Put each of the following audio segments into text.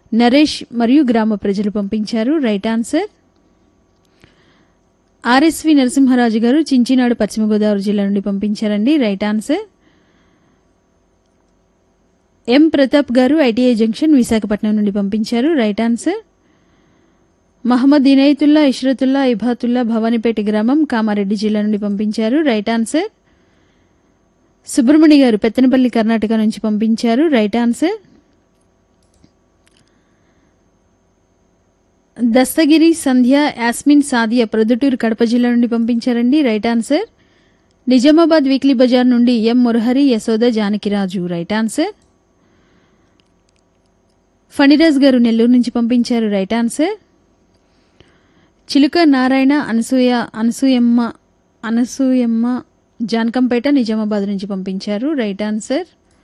నరేష్ మరియు గ్రామ ప్రజలు పంపించారు రైట్ ఆన్సర్ ఆర్ఎస్వి నరసింహరాజు గారు చించినాడు పశ్చిమ గోదావరి జిల్లా నుండి పంపించారండి రైట్ ఆన్సర్ ఎం ప్రతాప్ గారు ఐటీఐ జంక్షన్ విశాఖపట్నం నుండి పంపించారు రైట్ ఆన్సర్ మహమ్మద్ ఇనయతుల్లా ఇష్రతుల్లా ఇబాతుల్లా భవానీపేట గ్రామం కామారెడ్డి జిల్లా నుండి పంపించారు రైట్ ఆన్సర్ సుబ్రహ్మణి గారు పెత్తనపల్లి కర్ణాటక నుంచి పంపించారు రైట్ ఆన్సర్ దస్తగిరి సంధ్య యాస్మిన్ సాదియా ప్రొద్దుటూరు కడప జిల్లా నుండి పంపించారండి right answer Nizamabad weekly Bazar నుండి M Murahari Yashoda Janakiraju right answer Phaniraj గారు నెల్లూరు నుంచి పంపించారు రైట్ ఆన్సర్ చిలుక నారాయణ అనసూయ అనసూయమ్మ అనసూయమ్మ జానకంపేట నిజామాబాద్ నుంచి పంపించారు రైట్ ఆన్సర్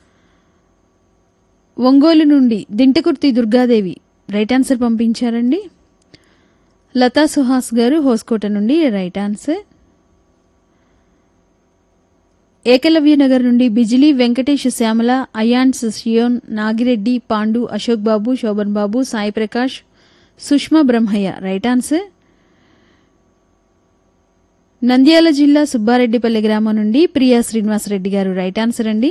ఒంగోలు నుండి దింటకుర్తి దుర్గాదేవి రైట్ ఆన్సర్ పంపించారండి లతా సుహాస్ గారు హోస్కోట నుండి రైట్ ఆన్సర్ ఏకలవ్య నగర్ నుండి బిజిలీ వెంకటేష్ శ్యామల అయాన్స్ షియోన్ నాగిరెడ్డి పాండు అశోక్ బాబు శోభన్ బాబు సాయి ప్రకాష్ సుష్మా బ్రహ్మయ్య రైట్ ఆన్సర్ నంద్యాల జిల్లా సుబ్బారెడ్డిపల్లి గ్రామం నుండి ప్రియా శ్రీనివాసరెడ్డి గారు రైట్ ఆన్సర్ అండి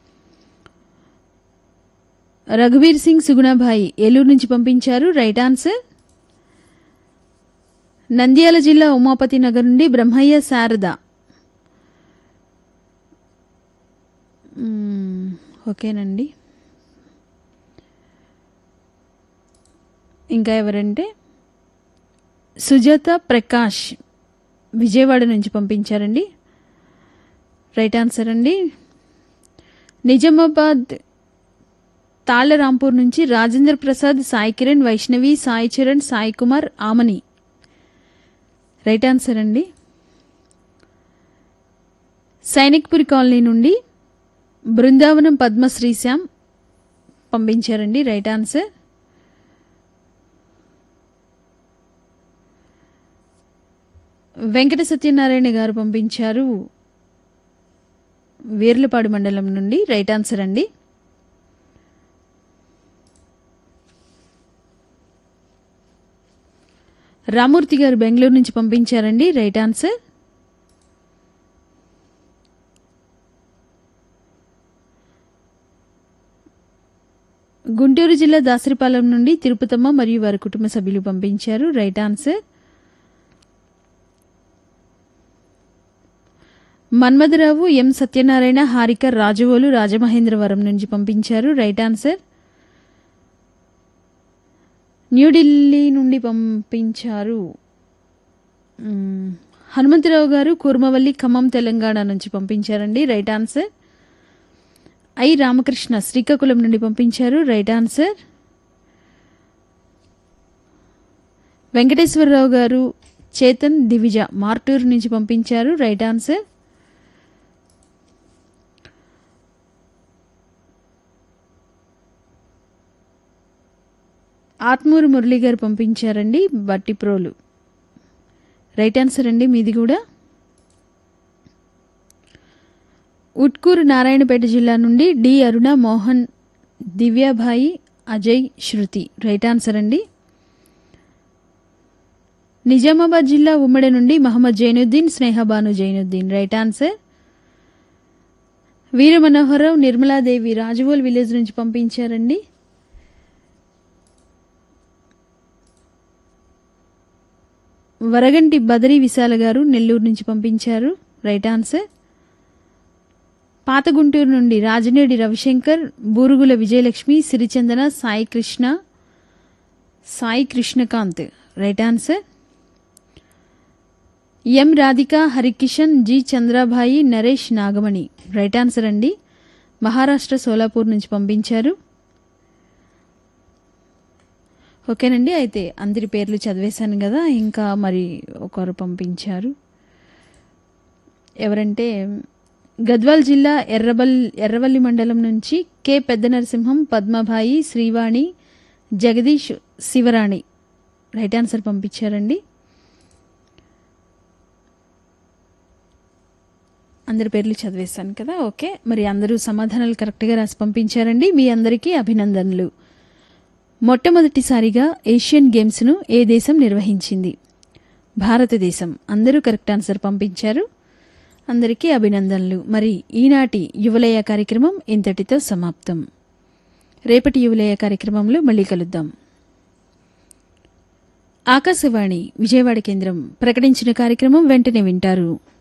రఘువీర్ సింగ్ సుగుణాభాయి ఏలూరు నుంచి పంపించారు రైట్ ఆన్సర్ నంద్యాల జిల్లా ఉమాపతి నగర్ నుండి బ్రహ్మయ్య శారద మ్మ్, ఓకేనండి ఇంకా ఎవరంటే సుజాత ప్రకాష్ విజయవాడ నుంచి పంపించారండి రైట్ ఆన్సర్ అండి నిజామాబాద్ తాళ్లరాంపూర్ నుంచి రాజేంద్ర ప్రసాద్ సాయి కిరణ్ వైష్ణవి సాయి చరణ్ సాయి కుమార్ ఆమని రైట్ ఆన్సర్ అండి సైనిక్పురి కాలనీ నుండి బృందావనం పద్మశ్రీ శ్యామ్ పంపించారండి రైట్ ఆన్సర్ వెంకట సత్యనారాయణ గారు పంపించారు వీర్లపాడు మండలం నుండి రైట్ ఆన్సర్ అండి రామూర్తి గారు బెంగళూరు నుంచి పంపించారండి రైట్ ఆన్సర్ గుంటూరు జిల్లా దాసరిపాలెం నుండి తిరుపతమ్మ మరియు వారి కుటుంబ సభ్యులు పంపించారు right answer Manmatharao M Satyanarayana Harika Rajavolu Rajamahendravaram నుంచి పంపించారు రైట్ ఆన్సర్ న్యూఢిల్లీ నుండి పంపించారు మ్మ్. హనుమంతరావు గారు కూర్మవల్లి ఖమ్మం తెలంగాణ నుంచి పంపించారండి right answer I Ramakrishna Srikakulam నుండి పంపించారు రైట్ ఆన్సర్ వెంకటేశ్వరరావు గారు చేతన్ దివిజ మార్టూరు నుంచి పంపించారు రైట్ ఆన్సర్ ఆత్మూరు మురళి గారు పంపించారండి బట్టిప్రోలు రైట్ ఆన్సర్ అండి మీది కూడా ఉట్కూరు నారాయణపేట జిల్లా నుండి D Aruna Mohan Divyabai Ajay Shruti right answer అండి నిజామాబాద్ జిల్లా ఉమ్మడి నుండి Mohammed Zainuddin Snehabanu Zainuddin right answer Veera Manoharrao Nirmaladevi Rajavol village నుంచి పంపించారండి వరగంటి బదరి విశాల గారు నెల్లూరు నుంచి పంపించారు రైట్ ఆన్సర్ పాత గుంటూరు నుండి Rajanedi Ravishankar Burugula Vijayalakshmi Sirichandana Sai Krishna Sai Krishnakanth right answer M Radhika Harikishan G Chandrabai Naresh Nagamani right answer అండి మహారాష్ట్ర సోలాపూర్ నుంచి పంపించారు ఓకేనండి అయితే అందరి పేర్లు చదివేశాను కదా ఇంకా మరి ఒకరు పంపించారు ఎవరంటే గద్వాల్ జిల్లా ఎర్రబల్ ఎర్రవల్లి మండలం నుంచి K Pedda Narasimham Padmabhai Srivani Jagadish Sivarani right answer పంపించారండి అందరి పేర్లు చదివేశాను కదా ఓకే మరి అందరూ సమాధానాలు కరెక్ట్గా రాసి పంపించారండి మీ అందరికీ అభినందనలు మొట్టమొదటిసారిగా ఏషియన్ గేమ్స్ను ఏ దేశం నిర్వహించింది భారతదేశం అందరూ కరెక్ట్ ఆన్సర్ పంపించారు అందరికీ అభినందనలు మరి ఈనాటి యువలయ కార్యక్రమం ఇంతటితో సమాప్తం రేపటి యువలయ కార్యక్రమంలో మళ్ళీ కలుద్దాం ఆకాశవాణి విజయవాడ కేంద్రం ప్రకటించిన కార్యక్రమం వెంటనే వింటారు